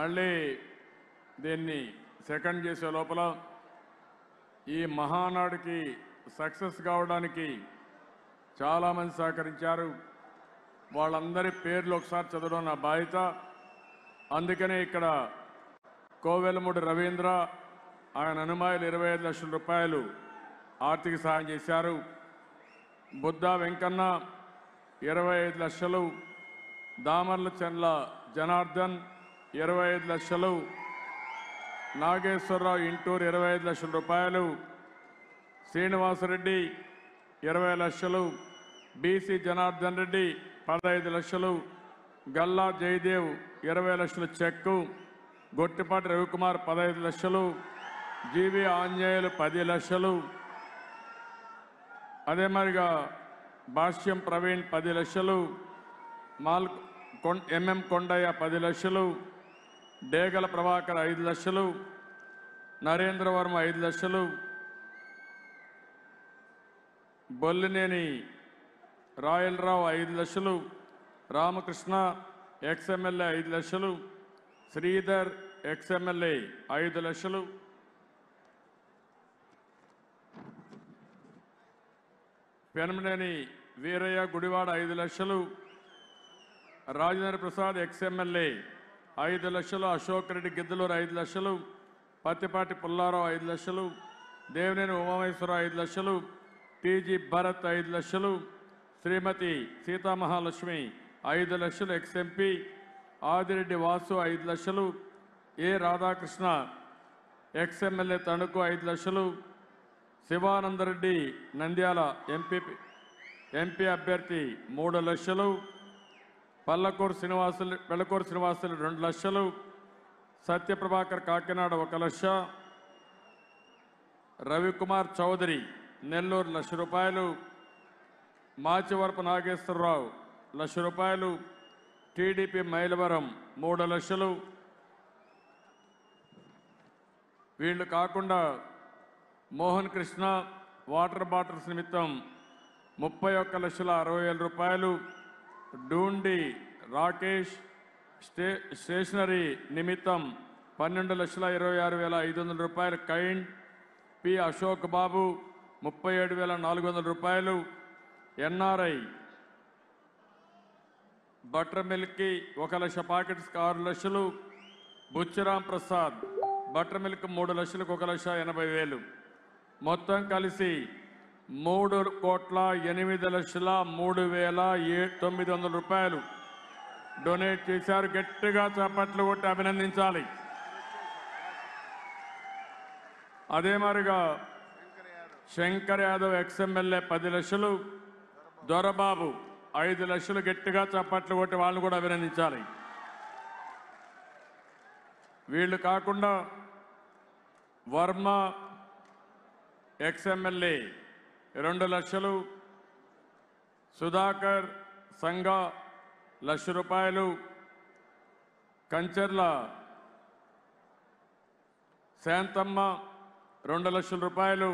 మళ్ళీ దీన్ని సెకండ్ చేసే లోపల ఈ మహానాడుకి సక్సెస్ కావడానికి చాలామంది సహకరించారు వాళ్ళందరి పేర్లు ఒకసారి చదవడం నా బాధ్యత అందుకనే ఇక్కడ కోవెలమూడి రవీంద్ర ఆయన అనుమాయులు ఇరవై ఐదు లక్షల రూపాయలు ఆర్థిక సహాయం చేశారు బుద్ధా వెంకన్న ఇరవై ఐదు లక్షలు దామర్ల చెండ్ల జనార్దన్ ఇరవై ఐదు లక్షలు నాగేశ్వరరావు ఇంటూరు ఇరవై ఐదు లక్షల రూపాయలు శ్రీనివాసరెడ్డి ఇరవై లక్షలు బీసీ జనార్దన్ రెడ్డి పదహైదు లక్షలు గల్లా జయదేవ్ ఇరవై లక్షల చెక్కు గొట్టిపాటి రవికుమార్ పదహైదు లక్షలు జీవి ఆంజనేయులు పది లక్షలు అదే మరిగా భాష్యం ప్రవీణ్ పది లక్షలు మాల్ కొం ఎంఎం కొండయ్య పది లక్షలు డేగల ప్రభాకర్ ఐదు లక్షలు నరేంద్ర వర్మ ఐదు లక్షలు బొల్లినేని రాయల్ రావు ఐదు లక్షలు రామకృష్ణ ఎక్స్ఎమ్మెల్యే ఐదు లక్షలు శ్రీధర్ ఎక్స్ఎమ్మెల్యే ఐదు లక్షలు పెనమనేని వీరయ్య గుడివాడ ఐదు లక్షలు రాజేంద్ర ప్రసాద్ ఎక్స్ఎమ్మెల్యే ఐదు లక్షలు అశోక్ రెడ్డి గిద్దలూరు ఐదు లక్షలు పత్తిపాటి పుల్లారావు ఐదు లక్షలు దేవినేని ఉమామేశ్వరరావు ఐదు లక్షలు టీజీ భరత్ ఐదు లక్షలు శ్రీమతి సీతామహాలక్ష్మి ఐదు లక్షలు ఎక్స్ఎంపీ ఆదిరెడ్డి వాసు ఐదు లక్షలు ఏ రాధాకృష్ణ ఎక్స్ఎమ్మెల్యే తణుకు ఐదు లక్షలు శివానందరెడ్డి నంద్యాల ఎంపీ ఎంపీ అభ్యర్థి మూడు లక్షలు పల్లకూరు శ్రీనివాసులు పెళ్ళకూరు శ్రీనివాసులు రెండు లక్షలు సత్యప్రభాకర్ కాకినాడ ఒక లక్ష రవికుమార్ చౌదరి నెల్లూరు లక్ష రూపాయలు మాచివరపు నాగేశ్వరరావు లక్ష రూపాయలు టీడీపీ మైలవరం మూడు లక్షలు వీళ్ళు కాకుండా మోహన్ కృష్ణ వాటర్ బాటిల్స్ నిమిత్తం ముప్పై ఒక్క లక్షల అరవై వేల రూపాయలు డూండి రాకేష్ స్టే స్టేషనరీ నిమిత్తం పన్నెండు లక్షల ఇరవై ఆరు వేల ఐదు వందల రూపాయలు కైండ్ పి అశోక్ బాబు ముప్పై ఏడు వేల నాలుగు వందల రూపాయలు ఎన్ఆర్ఐ బటర్ మిల్క్కి ఒక లక్ష ప్యాకెట్స్ ఆరు లక్షలు బుచ్చిరాం ప్రసాద్ బటర్ మిల్క్ మూడు లక్షలకు ఒక లక్ష ఎనభై వేలు మొత్తం కలిసి మూడు కోట్ల ఎనిమిది లక్షల మూడు వేల ఏ తొమ్మిది వందల రూపాయలు డొనేట్ చేశారు గట్టిగా చప్పట్లు కొట్టి అభినందించాలి అదే మరిగా శంకర్ యాదవ్ ఎక్స్ఎమ్మెల్యే పది లక్షలు దొరబాబు ఐదు లక్షలు గట్టిగా చప్పట్లు కొట్టి వాళ్ళని కూడా అభినందించాలి వీళ్ళు కాకుండా వర్మ ఎక్స్ఎమ్మెల్యే రెండు లక్షలు సుధాకర్ సంఘ లక్ష రూపాయలు కంచర్ల శాంతమ్మ రెండు లక్షల రూపాయలు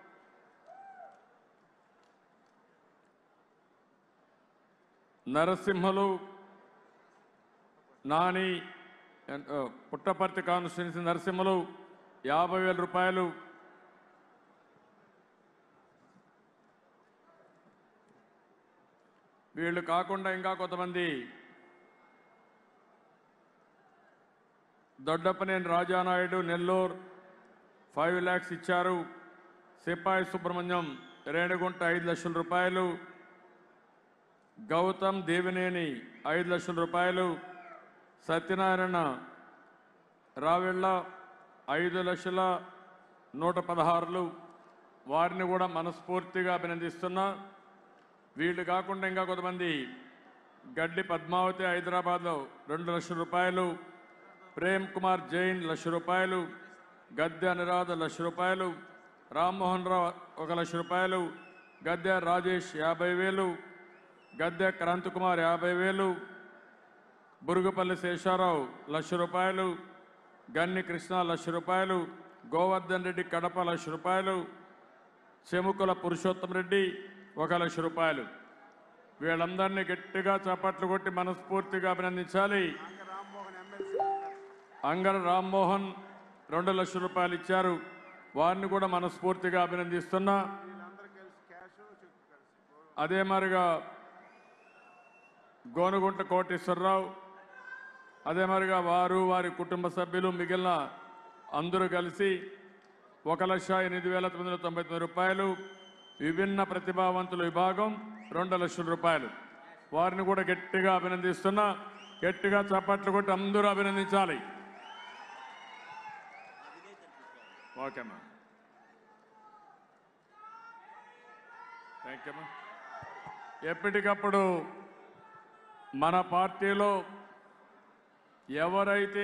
నరసింహలు నాని ఆ, పుట్టపర్తి కాన్స్టిట్యున్సీ నరసింహలు యాభై వేల రూపాయలు వీళ్ళు కాకుండా ఇంకా కొంతమంది దొడ్డపనేని రాజానాయుడు నెల్లూరు ఫైవ్ ల్యాక్స్ ఇచ్చారు సిపాయి సుబ్రహ్మణ్యం రేణిగుంట ఐదు లక్షల రూపాయలు గౌతమ్ దేవినేని ఐదు లక్షల రూపాయలు సత్యనారాయణ రావిళ్ళ ఐదు లక్షల నూట పదహారులు వారిని కూడా మనస్ఫూర్తిగా అభినందిస్తున్నా వీళ్ళు కాకుండా ఇంకా కొంతమంది గడ్డి పద్మావతి హైదరాబాద్లో రెండు లక్షల రూపాయలు ప్రేమ్ కుమార్ జైన్ లక్ష రూపాయలు గద్దె అనురాధ లక్ష రూపాయలు రామ్మోహన్ రావు ఒక లక్ష రూపాయలు గద్దె రాజేష్ యాభై వేలు గద్దె క్రాంతి కుమార్ యాభై వేలు బురుగుపల్లి శేషారావు లక్ష రూపాయలు గన్ని కృష్ణ లక్ష రూపాయలు గోవర్ధన్ రెడ్డి కడప లక్ష రూపాయలు చెముకుల పురుషోత్తం రెడ్డి ఒక లక్ష రూపాయలు వీళ్ళందరినీ గట్టిగా చప్పట్లు కొట్టి మనస్ఫూర్తిగా అభినందించాలి అంగర రామ్మోహన్ రెండు లక్షల రూపాయలు ఇచ్చారు వారిని కూడా మనస్ఫూర్తిగా అభినందిస్తున్నా అదే మరిగా గోనుగుంట కోటేశ్వరరావు అదే మరిగా వారు వారి కుటుంబ సభ్యులు మిగిలిన అందరూ కలిసి ఒక లక్ష ఎనిమిది వేల తొమ్మిది వందల తొంభై తొమ్మిది రూపాయలు విభిన్న ప్రతిభావంతుల విభాగం రెండు లక్షల రూపాయలు వారిని కూడా గట్టిగా అభినందిస్తున్నా గట్టిగా చప్పట్లు కొట్టి అందరూ అభినందించాలి ఓకేమ్మా థ్యాంక్ యూ ఎప్పటికప్పుడు మన పార్టీలో ఎవరైతే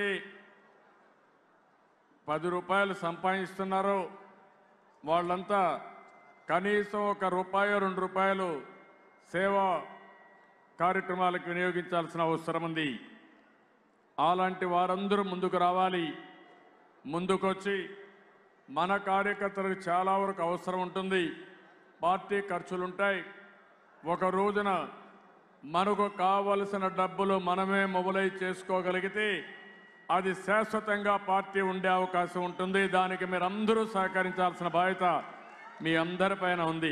పది రూపాయలు సంపాదిస్తున్నారో వాళ్ళంతా కనీసం ఒక రూపాయి రెండు రూపాయలు సేవా కార్యక్రమాలకు వినియోగించాల్సిన అవసరం ఉంది అలాంటి వారందరూ ముందుకు రావాలి ముందుకొచ్చి మన కార్యకర్తలకు చాలా వరకు అవసరం ఉంటుంది పార్టీ ఖర్చులుంటాయి ఒక రోజున మనకు కావలసిన డబ్బులు మనమే మొబలైజ్ చేసుకోగలిగితే అది శాశ్వతంగా పార్టీ ఉండే అవకాశం ఉంటుంది దానికి మీరందరూ సహకరించాల్సిన బాధ్యత మీ అందరిపైన ఉంది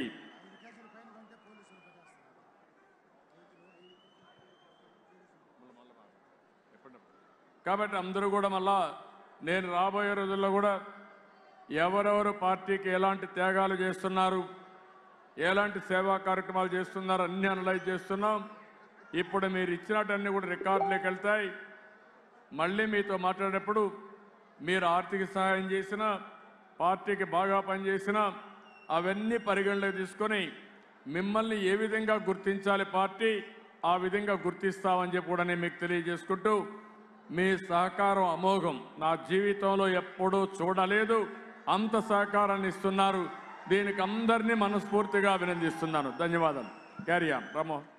కాబట్టి అందరూ కూడా మళ్ళా నేను రాబోయే రోజుల్లో కూడా ఎవరెవరు పార్టీకి ఎలాంటి త్యాగాలు చేస్తున్నారు ఎలాంటి సేవా కార్యక్రమాలు చేస్తున్నారు అన్ని అనలైజ్ చేస్తున్నాం ఇప్పుడు మీరు ఇచ్చినట్టన్నీ కూడా రికార్డులోకి వెళ్తాయి మళ్ళీ మీతో మాట్లాడేటప్పుడు మీరు ఆర్థిక సహాయం చేసిన పార్టీకి బాగా పనిచేసిన అవన్నీ పరిగణలోకి తీసుకొని మిమ్మల్ని ఏ విధంగా గుర్తించాలి పార్టీ ఆ విధంగా గుర్తిస్తామని చెప్పి కూడా నేను మీకు తెలియజేసుకుంటూ మీ సహకారం అమోఘం నా జీవితంలో ఎప్పుడూ చూడలేదు అంత సహకారాన్ని ఇస్తున్నారు దీనికి అందరినీ మనస్ఫూర్తిగా అభినందిస్తున్నాను ధన్యవాదాలు క్యారియా రామ్మోహన్